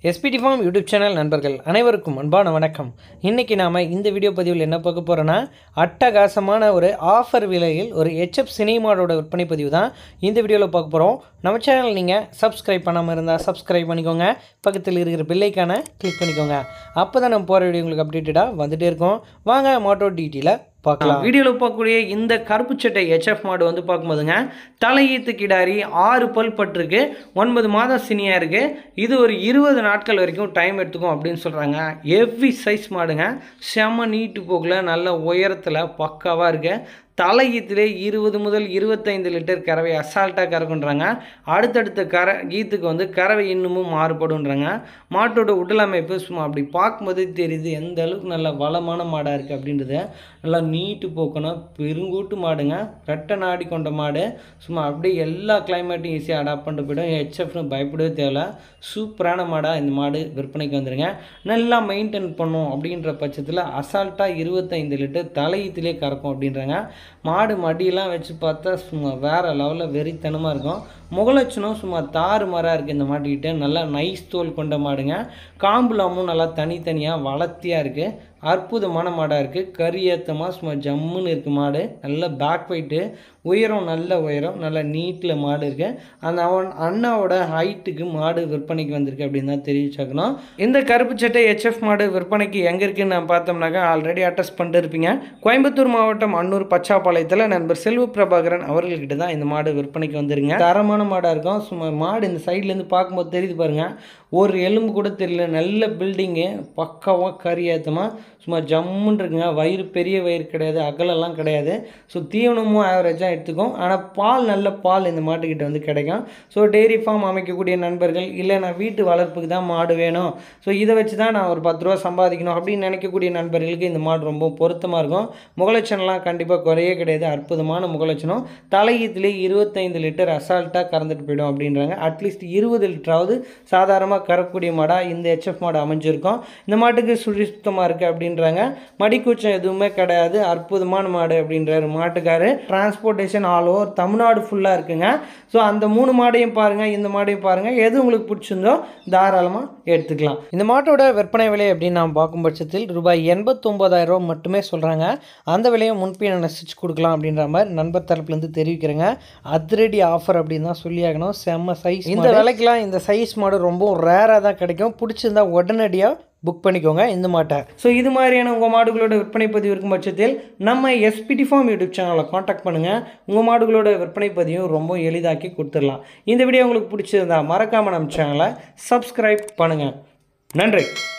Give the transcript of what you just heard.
SPD farm YouTube channel நண்பர்கள் அனைவருக்கும் அன்பான வணக்கம் இன்றைக்கி நாம் இந்த வீடியோ பதிவில் என்ன பார்க்க போகிறோன்னா அட்டகாசமான ஒரு ஆஃபர் விலையில் ஒரு ஹெச்எப் சினிமாவோட விற்பனை பதிவு தான் இந்த வீடியோவில் பார்க்க போகிறோம் நம்ம சேனல் நீங்கள் சப்ஸ்கிரைப் பண்ணாமல் இருந்தால் சப்ஸ்கிரைப் பண்ணிக்கோங்க பக்கத்தில் இருக்கிற பில்லைக்கான கிளிக் பண்ணிக்கோங்க அப்போ தான் நம்ம போகிற வீடியோ உங்களுக்கு அப்டேட்டடாக வந்துகிட்டே இருக்கும் வாங்க மாட்டோ டீட்டெயிலாக பார்க்கலாம் வீடியோவில் பார்க்கக்கூடிய இந்த கருப்பு சட்டை ஹெச்எஃப் மாடு வந்து பார்க்கும்போதுங்க தலையீத்து கிடாரி ஆறு பல் பட்டிருக்கு ஒன்பது மாதம் சினியாக இருக்குது இது ஒரு இருபது நாட்கள் வரைக்கும் டைம் எடுத்துக்கும் அப்படின்னு சொல்கிறாங்க எவ்வி சைஸ் மாடுங்க செம்ம நீட்டு போக்கில் நல்ல உயரத்தில் பக்காவாக இருக்கு தலையீத்திலே இருபது முதல் இருபத்தைந்து லிட்டர் கறவை அசால்ட்டாக கறக்குன்றாங்க அடுத்தடுத்த கற கீத்துக்கு வந்து கறவை இன்னமும் மாறுபடுன்றாங்க மாட்டோட உடல் அமைப்பு சும்மா அப்படி பார்க்கும்போது தெரியுது எந்த அளவுக்கு நல்ல வளமான மாடாக இருக்குது அப்படின்றது நல்லா நீட்டு போக்கணும் பெருங்கூட்டு மாடுங்க ரெட்டை நாடி கொண்ட மாடு சும்மா அப்படியே எல்லா கிளைமேட்டும் ஈஸியாக அடாப்ட் பண்ணிட்டு போய்டும் ஹெச்எஃப்னு பயப்படவே தேவையில்ல சூப்பரான மாடாக இந்த மாடு விற்பனைக்கு வந்துருங்க நல்லா மெயின்டைன் பண்ணும் அப்படின்ற பட்சத்தில் அசால்ட்டாக இருபத்தைந்து லிட்டர் தலையீத்திலே கறக்கும் அப்படின்றாங்க மாடு மடியெல்லாம் வச்சு பார்த்தா சும்மா வேறு லெவலில் வெறித்தனமாக இருக்கும் முகலட்சணம் சும்மா தாறு மராக இருக்குது இந்த மாட்டுக்கிட்ட நல்லா நைஸ் தோல் கொண்ட மாடுங்க காம்புலாமும் நல்லா தனித்தனியாக வளர்த்தியாக இருக்குது அற்புதமான மாடாக இருக்குது கறி ஏற்றமாக சும்மா ஜம்முன்னு இருக்குது மாடு நல்ல பேக் வெயிட்டு உயரம் நல்ல உயரம் நல்ல நீட்டில் மாடு இருக்குது அந்த அவன் அண்ணாவோட ஹைட்டுக்கு மாடு விற்பனைக்கு வந்திருக்கு அப்படின்னு தான் தெரிவிச்சாக்கணும் இந்த கருப்பு சட்டை ஹெச்எஃப் மாடு விற்பனைக்கு எங்கே இருக்குன்னு நான் பார்த்தோம்னாக்கா ஆல்ரெடி அட்ரஸ் பண்ணிட்டு இருப்பீங்க கோயம்புத்தூர் மாவட்டம் அன்னூர் பச்சாப்பாளையத்தில் நண்பர் செல்வ பிரபாகரன் அவர்கள்கிட்ட தான் இந்த மாடு விற்பனைக்கு வந்துருங்க தரமான மாடாக இருக்கும் சும்மா மாடு இந்த சைட்லேருந்து பார்க்கும்போது தெரியுது பாருங்கள் ஒரு எலும்பு கூட தெரியல நல்ல பில்டிங்கு பக்காவாக கறி ஏற்றமாக சும்மா ஜம்முன்னு இருக்குங்க வயிறு பெரிய வயிறு கிடையாது அகலெல்லாம் கிடையாது ஸோ தீவனமும் ஆவரேஜாக எடுத்துக்கும் ஆனால் பால் நல்ல பால் இந்த மாட்டுக்கிட்ட வந்து கிடைக்கும் ஸோ டெய்ரி ஃபார்ம் அமைக்கக்கூடிய நண்பர்கள் இல்லை நான் வீட்டு வளர்ப்புக்கு தான் மாடு வேணும் ஸோ இதை வச்சு தான் நான் ஒரு பத்து ரூபா சம்பாதிக்கணும் அப்படின்னு நினைக்கக்கூடிய நண்பர்களுக்கு இந்த மாடு ரொம்ப பொருத்தமாக இருக்கும் முகலட்சணம்லாம் கண்டிப்பாக குறையே கிடையாது அற்புதமான முகலட்சணம் தலையீத்துலேயே இருபத்தைந்து லிட்டர் அசால்ட்டாக கறந்துட்டு போயிடும் அப்படின்றாங்க அட்லீஸ்ட் இருபது லிட்டராவது சாதாரணமாக கறக்கூடிய மாடாக இந்த ஹெச்எஃப் மாடு அமைஞ்சிருக்கும் இந்த மாட்டுக்கு சுழி சுத்தமாக இருக்குது அப்படின்றாங்க மடிக்கூச்சம் எதுவுமே கிடையாது அற்புதமான மாடு அப்படின்றாரு மாட்டுக்காரு டிரான்ஸ்போர்ட்டேஷன் ஆல் ஓவர் தமிழ்நாடு ஃபுல்லாக இருக்குங்க ஸோ அந்த மூணு மாடையும் பாருங்கள் இந்த மாடையும் பாருங்கள் எது உங்களுக்கு பிடிச்சிருந்தோ தாராளமாக எடுத்துக்கலாம் இந்த மாட்டோட விற்பனை விலை அப்படின்னு நாம் பார்க்கும் பட்சத்தில் ரூபாய் எண்பத்தொம்போதாயிரம் ரூபா மட்டுமே சொல்கிறாங்க அந்த விலையை முன்பின் நசிச்சு கொடுக்கலாம் அப்படின்ற மாதிரி நண்பர் தரப்புலேருந்து தெரிவிக்கிறேங்க அதிரடி ஆஃபர் அப்படின்னு தான் சொல்லியாகணும் செம்ம சைஸ் இந்த விலைக்கெலாம் இந்த சைஸ் மாடு ரொம்ப ரேராக தான் கிடைக்கும் பிடிச்சிருந்தா உடனடியாக புக் பண்ணிக்கோங்க இந்த மாட்டை ஸோ இது மாதிரியான உங்கள் மாடுகளோட விற்பனை பதிவு இருக்கும் பட்சத்தில் நம்ம எஸ்பிடி ஃபார்ம் யூடியூப் சேனலை காண்டாக்ட் பண்ணுங்கள் உங்கள் மாடுகளோட விற்பனை பதிவும் ரொம்ப எளிதாக்கி கொடுத்துடலாம் இந்த வீடியோ உங்களுக்கு பிடிச்சிருந்தா மறக்காமல் நம்ம சேனலை சப்ஸ்கிரைப் பண்ணுங்கள் நன்றி